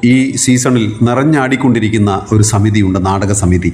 ഈ സീസണിൽ നിറഞ്ഞാടിക്കൊണ്ടിരിക്കുന്ന ഒരു സമിതിയുണ്ട് നാടക സമിതി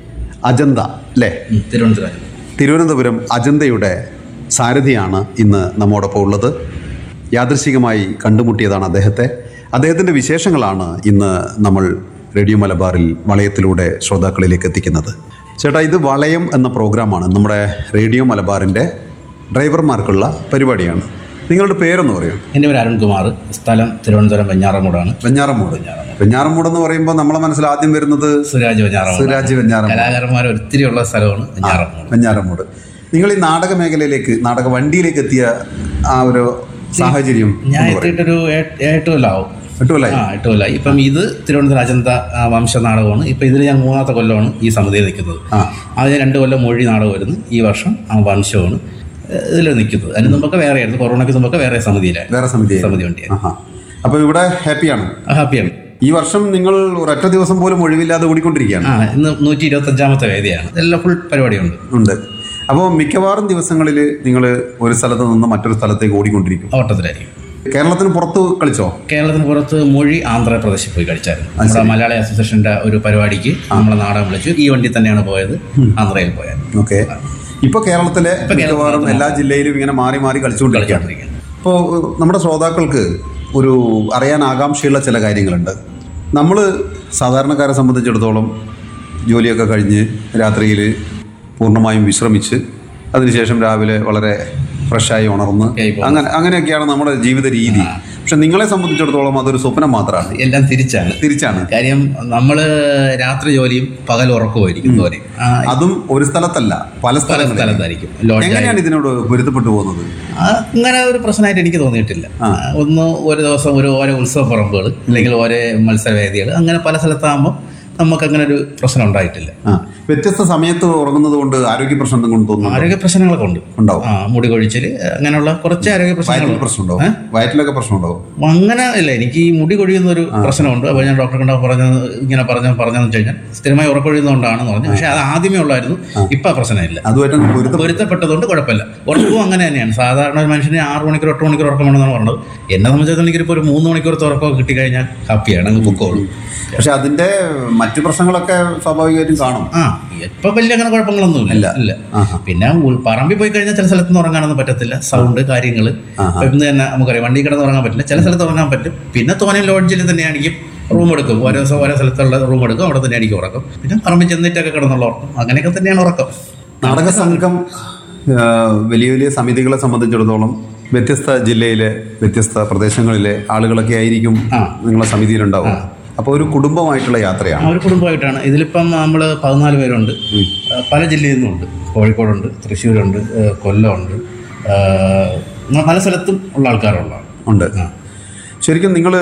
അജന്ത അല്ലേ ഉം, തിരുവനന്തപുരം തിരുവനന്തപുരം അജന്തയുടെ സാരഥിയാണ് ഇന്ന് നമ്മോടൊപ്പം ഉള്ളത് യാദൃശികമായി കണ്ടുമുട്ടിയതാണ് അദ്ദേഹത്തെ അദ്ദേഹത്തിൻ്റെ വിശേഷങ്ങളാണ് ഇന്ന് നമ്മൾ റേഡിയോ മലബാറിൽ വളയത്തിലൂടെ ശ്രോതാക്കളിലേക്ക് എത്തിക്കുന്നത് ചേട്ടാ ഇത് വളയം എന്ന പ്രോഗ്രാമാണ് നമ്മുടെ റേഡിയോ മലബാറിൻ്റെ ഡ്രൈവർമാർക്കുള്ള പരിപാടിയാണ് നിങ്ങളുടെ പേരെന്ന് പറയും എൻ്റെ പേര് അരുൺകുമാർ സ്ഥലം തിരുവനന്തപുരം വെഞ്ഞാറമൂടാണ് വെഞ്ഞാറമ്മൂട് വെഞ്ഞാറമ്മൂട് എന്ന് പറയുമ്പോൾ നമ്മളെ മനസ്സിൽ ആദ്യം വരുന്നത് സുരാജ് വെഞ്ഞാറമൂട് സുരാജ് വെഞ്ഞാറമ്മൂട് കലാകാരന്മാർ ഒത്തിരി ഉള്ള സ്ഥലമാണ് വെഞ്ഞാറമൂട് വെഞ്ഞാറമ്മൂട് നിങ്ങൾ ഈ നാടക മേഖലയിലേക്ക് നാടക വണ്ടിയിലേക്ക് എത്തിയ ആ ഒരു സാഹചര്യം ഞാൻ എത്തിയിട്ടൊരു ഏ- എട്ട് കൊല്ലമാവും കിട്ടുമല്ലേ ആ എട്ട് കൊല്ലമായി ഇപ്പം ഇത് തിരുവനന്തപുരം അജന്ത ആ, വംശ നാടകമാണ് ഇപ്പം ഇതിൽ ഞാൻ മൂന്നാമത്തെ കൊല്ലമാണ് ഈ സമിതിയിൽ നിൽക്കുന്നത് ആ ആദ്യം രണ്ട് കൊല്ലം മൊഴി നാടകമായിരുന്നു ഈ വർഷം ആ വംശമാണ് ഇതിൽ നിൽക്കുന്നത് അതിന് മുമ്പൊക്കെ വേറെ ആയിരുന്നു കൊറോണയ്ക്ക് മുമ്പൊക്കെ വേറെ സമിതിയിലായിരുന്നു വേറെ സമിതി സമിതി വണ്ടിയായിരുന്നു ആഹാ അപ്പൊ ഇവിടെ ഹാപ്പിയാണ് ഹാപ്പിയാണ് ഈ വർഷം നിങ്ങൾ ഒരൊറ്റ ദിവസം പോലും ഒഴിവില്ലാതെ ഓടിക്കൊണ്ടിരിക്കുകയാണ് ആ ഇന്ന് നൂറ്റി ഇരുപത്തഞ്ചാമത്തെ വേദിയാണ് എല്ലാം ഫുൾ പരിപാടിയുണ്ട് ഉണ്ട് അപ്പോൾ മിക്കവാറും ദിവസങ്ങളിൽ നിങ്ങൾ ഒരു സ്ഥലത്ത് നിന്ന് മറ്റൊരു സ്ഥലത്തേക്ക് ഓടിക്കൊണ്ടിരിക്കും ഓട്ടത്തിലായിരിക്കും കേരളത്തിന് പുറത്ത് കളിച്ചോ കേരളത്തിന് പുറത്ത് മൊഴി ആന്ധ്രാപ്രദേശിൽ പോയി കളിച്ചായിരുന്നു നമ്മുടെ മലയാളി അസോസിയേഷൻ്റെ ഒരു പരിപാടിക്ക് നമ്മളെ നാടകം വിളിച്ചു ഈ വണ്ടി തന്നെയാണ് പോയത് ആന്ധ്രയിൽ പോയത് ഓക്കെ ഇപ്പൊ കേരളത്തിലെ മിക്കവാറും എല്ലാ ജില്ലയിലും ഇങ്ങനെ മാറി മാറി കളിച്ചുകൊണ്ടിരിക്കുകയാണ് കളിച്ചുകൊണ്ടിരിക്കുകയാണ്. ഇപ്പോൾ നമ്മുടെ ശ്രോതാക്കൾക്ക് ഒരു അറിയാൻ ആകാംക്ഷയുള്ള ചില കാര്യങ്ങളുണ്ട് നമ്മൾ സാധാരണക്കാരെ സംബന്ധിച്ചിടത്തോളം ജോലിയൊക്കെ കഴിഞ്ഞ് രാത്രിയിൽ പൂർണ്ണമായും വിശ്രമിച്ച് അതിനുശേഷം രാവിലെ വളരെ ഫ്രഷായി ഉണർന്ന് ആയി പോകും. അങ്ങനെ അങ്ങനെയൊക്കെയാണ് നമ്മുടെ ജീവിത രീതി പക്ഷെ നിങ്ങളെ സംബന്ധിച്ചിടത്തോളം അതൊരു സ്വപ്നം മാത്രമാണ് എല്ലാം തിരിച്ചാണ് തിരിച്ചാണ് കാര്യം നമ്മൾ രാത്രി ജോലിയും പകൽ ഉറക്കമായിരിക്കും പോലെ ആ, അതും ഒരു സ്ഥലത്തല്ല പല പല സ്ഥലങ്ങളിൽ സ്ഥലത്തായിരിക്കും ലോഡ്ജ് എങ്ങനെയാണ് ഇതിനോട് പൊരുത്തപ്പെട്ടു പോകുന്നത് ആ, അങ്ങനെ ഒരു പ്രശ്നമായിട്ട് എനിക്ക് തോന്നിയിട്ടില്ല ഒന്ന് ഒരു ദിവസം ഒരു ഓരോ ഉത്സവ പറമ്പുകൾ അല്ലെങ്കിൽ ഓരോ മത്സരവേദികൾ അങ്ങനെ പല സ്ഥലത്താകുമ്പോൾ നമുക്ക് അങ്ങനെ ഒരു പ്രശ്നം ഉണ്ടായിട്ടില്ല ആ വ്യത്യസ്ത സമയത്ത് ഉറങ്ങുന്നത് കൊണ്ട് ആരോഗ്യ പ്രശ്നം എന്തെങ്കിലും കൊണ്ട് തോന്നുന്നു ആരോഗ്യ പ്രശ്നങ്ങളൊക്കെ ഉണ്ട് ഉണ്ടാവും ആ മുടി കൊഴിച്ചിൽ അങ്ങനെയുള്ള കുറച്ച് ആരോഗ്യ പ്രശ്നങ്ങൾ വയറ്റിൽ പ്രശ്നം ഉണ്ടാവും വയറ്റിലൊക്കെ പ്രശ്നം ഉണ്ടാവും അങ്ങനെ ഇല്ല എനിക്ക് ഈ മുടി കൊഴിയുന്ന ഒരു പ്രശ്നമുണ്ട് അപ്പോൾ ഞാൻ ഡോക്ടറെ കണ്ട പറഞ്ഞത് ഇങ്ങനെ പറഞ്ഞ പറഞ്ഞതെന്ന് വെച്ച് കഴിഞ്ഞാൽ സ്ഥിരമായി ഉറക്കൊഴിയുന്നതുകൊണ്ടാണെന്ന് പറഞ്ഞു പക്ഷേ അത് ആദ്യമേ ഉള്ളായിരുന്നു ഇപ്പം ആ പ്രശ്നമില്ല അതുമായിട്ട് പൊരുത്തം പൊരുത്തപ്പെട്ടതുകൊണ്ട് കുഴപ്പമില്ല ഉറക്കവും അങ്ങനെ തന്നെയാണ് സാധാരണ ഒരു മനുഷ്യന് ആറ് മണിക്കൂർ എട്ട് മണിക്കൂർ ഉറക്കം വേണമെന്നാണ് പറഞ്ഞത് എന്നെ സംബന്ധിച്ചിടത്തോളം എനിക്കിപ്പോൾ ഒരു മൂന്ന് മണിക്കൂറത്തെ ഉറക്കം കിട്ടിക്കഴിഞ്ഞാൽ ഹാപ്പിയാണ് അങ്ങ് പൊക്കോളും പക്ഷെ അതിന്റെ മറ്റു പ്രശ്നങ്ങളൊക്കെ സ്വാഭാവികമായിട്ടും കാണും ആ ഇപ്പൊ വലിയ അങ്ങനെ കുഴപ്പങ്ങളൊന്നും ഇല്ല ഇല്ല ആഹാ. പിന്നെ ഉൾ- പറമ്പിൽ പോയി കഴിഞ്ഞാൽ ചില സ്ഥലത്ത് നിന്ന് ഉറങ്ങാനൊന്നും പറ്റത്തില്ല സൗണ്ട് കാര്യങ്ങൾ ആഹാ. ഇന്ന് തന്നെ നമുക്കറിയാം വണ്ടി കിടന്ന് ഉറങ്ങാൻ പറ്റില്ല ചില സ്ഥലത്ത് ഉറങ്ങാൻ പറ്റും പിന്നെ തോനെ ലോഡ്ജിൽ തന്നെയാണെങ്കിൽ റൂം എടുക്കും ഓരോ ദിവസം ഓരോ സ്ഥലത്തുള്ള റൂം എടുക്കും അവിടെ തന്നെ ആയിരിക്കും ഉറക്കം പിന്നെ പറമ്പിൽ ചെന്നിട്ടൊക്കെ കിടന്നുള്ള ഉറക്കം അങ്ങനെയൊക്കെ തന്നെയാണ് ഉറക്കം നാടക സംഘം ആ, വലിയ വലിയ സമിതികളെ സംബന്ധിച്ചിടത്തോളം വ്യത്യസ്ത ജില്ലയിലെ വ്യത്യസ്ത പ്രദേശങ്ങളിലെ ആളുകളൊക്കെ ആയിരിക്കും ആ. നിങ്ങളെ സമിതിയിലുണ്ടാവും അപ്പോൾ ഒരു കുടുംബമായിട്ടുള്ള യാത്രയാണ് ആ ഒരു കുടുംബമായിട്ടാണ് ഇതിലിപ്പം നമ്മൾ പതിനാല് പേരുണ്ട് ആ, പല ജില്ലയിൽ നിന്നുണ്ട് കോഴിക്കോടുണ്ട് തൃശ്ശൂരുണ്ട് ആ, കൊല്ലമുണ്ട് ആ, അങ്ങനെ പല സ്ഥലത്തും ഉള്ള ആൾക്കാരുള്ളതാണ് ഉണ്ട് ശരിക്കും നിങ്ങൾ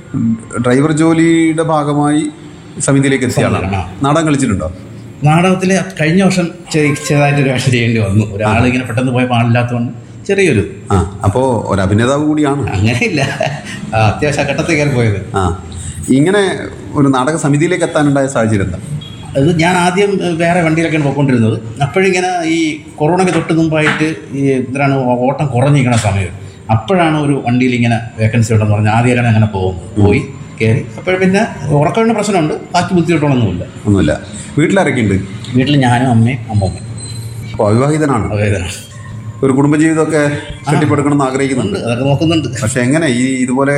ഡ്രൈവർ ജോലിയുടെ ഭാഗമായി സമിതിയിലേക്ക് എത്തിയ ആളാണ് ആ. നാടകം കളിച്ചിട്ടുണ്ടോ നാടകത്തിൽ കഴിഞ്ഞ വർഷം ചെറിയ ചെറുതായിട്ട് ഒരു വേഷം ചെയ്യേണ്ടി വന്നു ഒരാൾ ഇങ്ങനെ പെട്ടെന്ന് പോയ പാടില്ലാത്തതുകൊണ്ട് ചെറിയൊരു ആ അപ്പോൾ ഒരു അഭിനേതാവ് കൂടിയാണ് അങ്ങനെയില്ല ആ, അത്യാവശ്യം ആ ഘട്ടത്തിൽ കയറി പോയത് ആ ഇങ്ങനെ ഒരു നാടക സമിതിയിലേക്ക് എത്താനുണ്ടായ സാഹചര്യം എന്താ അത് ഞാൻ ആദ്യം ഏഹ്, വേറെ വണ്ടിയിലൊക്കെയാണ് പോയിക്കൊണ്ടിരുന്നത് അപ്പോഴിങ്ങനെ ഈ കൊറോണയ്ക്ക് തൊട്ട് മുമ്പായിട്ട് ഈ എന്തിനാണ് ഓട്ടം കുറഞ്ഞിരിക്കണ സമയം അപ്പോഴാണ് ഒരു വണ്ടിയിൽ ഇങ്ങനെ വേക്കൻസി ഉണ്ടെന്ന് പറഞ്ഞാൽ ആദ്യമായിട്ടാണ് അങ്ങനെ പോകുന്നത് പോയി കയറി അപ്പോൾ പിന്നെ ഉറക്കമിൻ്റെ പ്രശ്നമുണ്ട് ബാക്കി ബുദ്ധിമുട്ടുകളൊന്നുമില്ല ഒന്നുമില്ല വീട്ടിലാരൊക്കെ ഉണ്ട് വീട്ടിൽ ഞാനും അമ്മയും അമ്മൂമ്മയും അപ്പോൾ അവിവാഹിതനാണ് അതായത് ഒരു കുടുംബജീവിതമൊക്കെ കെട്ടിപ്പടുക്കണം എന്ന് ആഗ്രഹിക്കുന്നുണ്ട് അതൊക്കെ നോക്കുന്നുണ്ട് പക്ഷെ എങ്ങനെ ഈ ഇതുപോലെ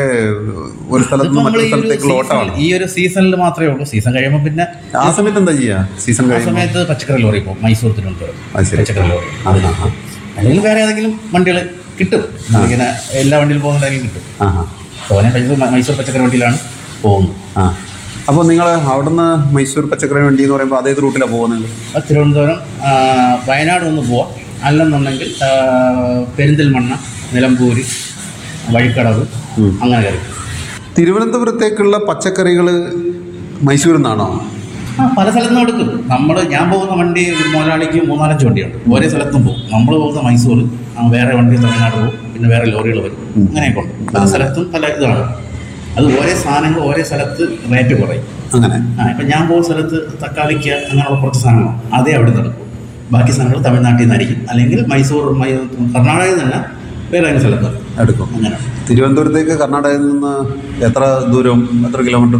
ഒരു സ്ഥലത്ത് നിന്ന് നമ്മൾ മറ്റൊരു ഈ ഒരു സ്ഥലത്തേക്കുള്ള ഓട്ടമാണ് സീസൺ- ഈ ഒരു സീസണിൽ മാത്രമേ ഉള്ളൂ സീസൺ കഴിയുമ്പോൾ പിന്നെ ആ സമയത്ത് എന്താ ചെയ്യാ സീസൺ ആ കഴിയുമ്പോൾ സമയത്ത് പച്ചക്കറി ലോറി പോകും മൈസൂർ തിരുവനന്തപുരം അത് ശരി പച്ചക്കറി ലോറി ആ, ആ, ആ. അല്ലെങ്കിൽ വേറെ ഏതെങ്കിലും വണ്ടികൾ കിട്ടും ഇങ്ങനെ എല്ലാ വണ്ടിയിലും പോകുന്നുണ്ടെങ്കിൽ കിട്ടും ആ ആ തോനെ മൈസൂർ മൈസൂർ പച്ചക്കറി വണ്ടിയിലാണ് പോകുന്നത് ആ അപ്പോൾ നിങ്ങൾ അവിടുന്ന് മൈസൂർ പച്ചക്കറി വണ്ടി എന്ന് പറയുമ്പോൾ അതേത് റൂട്ടിലാണ് പോകുന്നത് അത് തിരുവനന്തപുരം ആ, വയനാട് ഒന്ന് പോവാം അല്ലെന്നുണ്ടെങ്കിൽ ആ, പെരിന്തൽമണ്ണ നിലമ്പൂര് വഴിക്കടവ് അങ്ങനെ കയറി തിരുവനന്തപുരത്തേക്കുള്ള പച്ചക്കറികൾ മൈസൂരിൽ നിന്നാണോ ആ പല സ്ഥലത്തും എടുക്കും നമ്മൾ ഞാൻ പോകുന്ന വണ്ടി ഒരു മുതലാളിക്ക് മൂന്നാലഞ്ച് വണ്ടിയുണ്ട് ഒരേ സ്ഥലത്തും പോകും നമ്മൾ പോകുന്ന മൈസൂർ ആ, വേറെ വണ്ടി തമിഴ്നാട് പോകും പിന്നെ വേറെ ലോറികൾ വരും അങ്ങനെയൊക്കെ ഉണ്ട് പല സ്ഥലത്തും പല ഇതാണ് അത് ഓരോ സാധനങ്ങൾ ഓരോ സ്ഥലത്ത് റേറ്റ് കുറയും അങ്ങനെ ആ ഇപ്പം ഞാൻ പോകുന്ന സ്ഥലത്ത് തക്കാളിക്ക് അങ്ങനെയുള്ള കുറച്ച് സാധനങ്ങൾ അതേ അവിടെ നിന്ന് എടുക്കും ബാക്കി സാധനങ്ങൾ തമിഴ്നാട്ടിൽ നിന്നായിരിക്കും അല്ലെങ്കിൽ മൈസൂർ മൈ കർണാടകയിൽ നിന്ന് തന്നെ വേറെ ഏതെങ്കിലും സ്ഥലത്ത് എടുക്കും അങ്ങനെ തിരുവനന്തപുരത്തേക്ക് കർണാടകയിൽ നിന്ന് എത്ര ദൂരം എത്ര കിലോമീറ്റർ